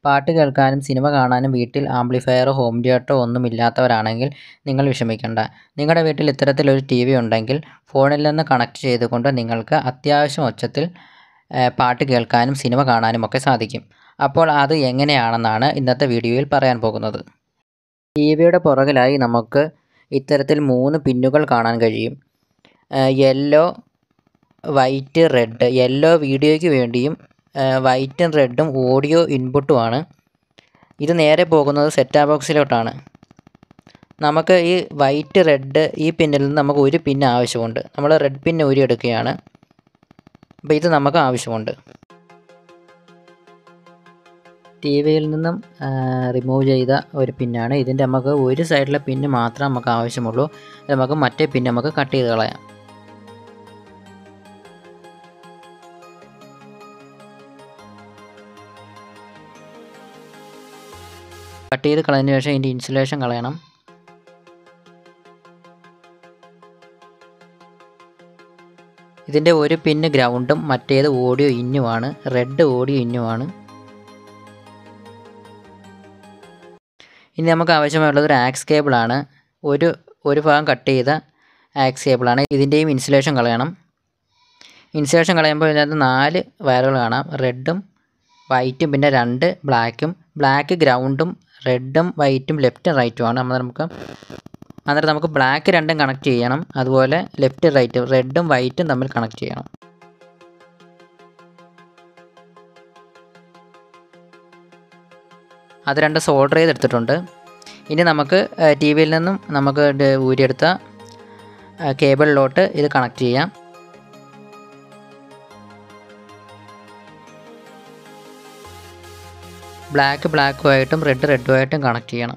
പാട്ട് കേൾക്കാനും സിനിമ കാണാനും വീട്ടിൽ ആംപ്ലിഫയറോ ഹോം തിയേറ്ററോ ഒന്നും ഇല്ലാത്തവരാണെങ്കിൽ നിങ്ങൾ വിഷമിക്കേണ്ട നിങ്ങളുടെ വീട്ടിൽ ഇത്തരത്തിലൊരു ടി വി ഉണ്ടെങ്കിൽ ഫോണിൽ നിന്ന് കണക്ട് ചെയ്തുകൊണ്ട് നിങ്ങൾക്ക് അത്യാവശ്യം ഒച്ചത്തിൽ പാട്ട് കേൾക്കാനും സിനിമ കാണാനും ഒക്കെ സാധിക്കും അപ്പോൾ അത് എങ്ങനെയാണെന്നാണ് ഇന്നത്തെ വീഡിയോയിൽ പറയാൻ പോകുന്നത് ടി വിയുടെ പുറകിലായി നമുക്ക് ഇത്തരത്തിൽ മൂന്ന് പിന്നുകൾ കാണാൻ കഴിയും യെല്ലോ വൈറ്റ് റെഡ് യെല്ലോ വീഡിയോയ്ക്ക് വേണ്ടിയും വൈറ്റും റെഡും ഓഡിയോ ഇൻപുട്ടുമാണ് ഇത് നേരെ പോകുന്നത് സെറ്റാ ബോക്സിലോട്ടാണ് നമുക്ക് ഈ വൈറ്റ് റെഡ് ഈ പിന്നിൽ നിന്ന് നമുക്ക് ഒരു പിൻ ആവശ്യമുണ്ട് നമ്മൾ റെഡ് പിൻ ഊരിയെടുക്കുകയാണ് അപ്പോൾ ഇത് നമുക്ക് ആവശ്യമുണ്ട് ടി വിയിൽ നിന്നും റിമൂവ് ചെയ്ത ഒരു പിന്നാണ് ഇതിൻ്റെ നമുക്ക് ഒരു സൈഡിലെ പിന്ന് മാത്രമേ നമുക്ക് ആവശ്യമുള്ളൂ നമുക്ക് മറ്റേ പിന്ന് നമുക്ക് കട്ട് ചെയ്ത് കളയാം കട്ട് ചെയ്ത് കളഞ്ഞതിന് ശേഷം ഇതിൻ്റെ ഇൻസുലേഷൻ കളയണം ഇതിൻ്റെ ഒരു പിന്ന് ഗ്രൗണ്ടും മറ്റേത് ഓഡിയോ ഇന്നുമാണ് റെഡ് ഓഡിയോ ഇന്നുമാണ് ഇനി നമുക്ക് ആവശ്യമായുള്ളത് ഒരു ആക്സ് കേബിളാണ് ഒരു ഒരു ഭാഗം കട്ട് ചെയ്ത ആക്സ് കേബിളാണ് ഇതിൻ്റെയും ഇൻസുലേഷൻ കളയണം ഇൻസുലേഷൻ കളയുമ്പോൾ ഇതിനകത്ത് നാല് വയറുകൾ കാണാം റെഡും വൈറ്റും പിന്നെ രണ്ട് ബ്ലാക്കും ബ്ലാക്ക് ഗ്രൗണ്ടും റെഡും വൈറ്റും ലെഫ്റ്റും റൈറ്റുമാണ് നമ്മൾ നമുക്ക് അന്നേരം നമുക്ക് ബ്ലാക്ക് രണ്ടും കണക്ട് ചെയ്യണം അതുപോലെ ലെഫ്റ്റ് റൈറ്റും റെഡും വൈറ്റും തമ്മിൽ കണക്ട് ചെയ്യണം അത് രണ്ട് സോൾഡർ ചെയ്തെടുത്തിട്ടുണ്ട് ഇനി നമുക്ക് ടി വിയിൽ നിന്നും നമുക്ക് ഊരിയെടുത്ത കേബിളിലോട്ട് ഇത് കണക്ട് ചെയ്യാം ബ്ലാക്ക് ബ്ലാക്കുമായിട്ടും റെഡ് റെഡുമായിട്ടും കണക്ട് ചെയ്യണം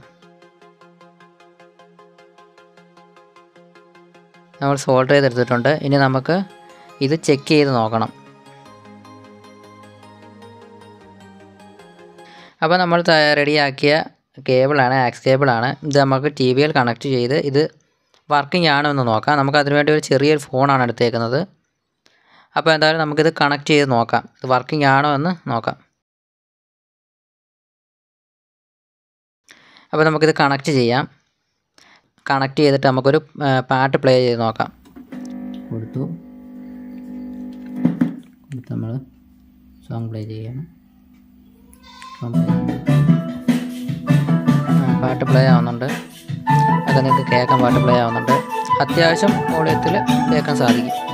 നമ്മൾ സോൾഡർ ചെയ്തെടുത്തിട്ടുണ്ട് ഇനി നമുക്ക് ഇത് ചെക്ക് ചെയ്ത് നോക്കണം അപ്പോൾ നമ്മൾ റെഡിയാക്കിയ കേബിളാണ് ആക്സ് കേബിളാണ് ഇത് നമുക്ക് ടി വിയിൽ കണക്ട് ചെയ്ത് ഇത് വർക്കിംഗ് ആണോ എന്ന് നോക്കാം നമുക്ക് അതിനുവേണ്ടി ഒരു ചെറിയൊരു ഫോണാണ് എടുത്തേക്കുന്നത് അപ്പോൾ എന്തായാലും നമുക്കിത് കണക്ട് ചെയ്ത് നോക്കാം ഇത് വർക്കിംഗ് ആണോ എന്ന് നോക്കാം അപ്പോൾ നമുക്കിത് കണക്ട് ചെയ്യാം കണക്ട് ചെയ്തിട്ട് നമുക്കൊരു പാട്ട് പ്ലേ ചെയ്ത് നോക്കാം കൊടുത്തു കൊടുത്ത് നമ്മൾ സോങ് പ്ലേ ചെയ്യണം പാട്ട് പ്ലേ ആവുന്നുണ്ട് അതൊക്കെ നിങ്ങൾക്ക് കേൾക്കാൻ പാട്ട് പ്ലേ ആവുന്നുണ്ട് അത്യാവശ്യം വോളിയത്തിൽ കേൾക്കാൻ സാധിക്കും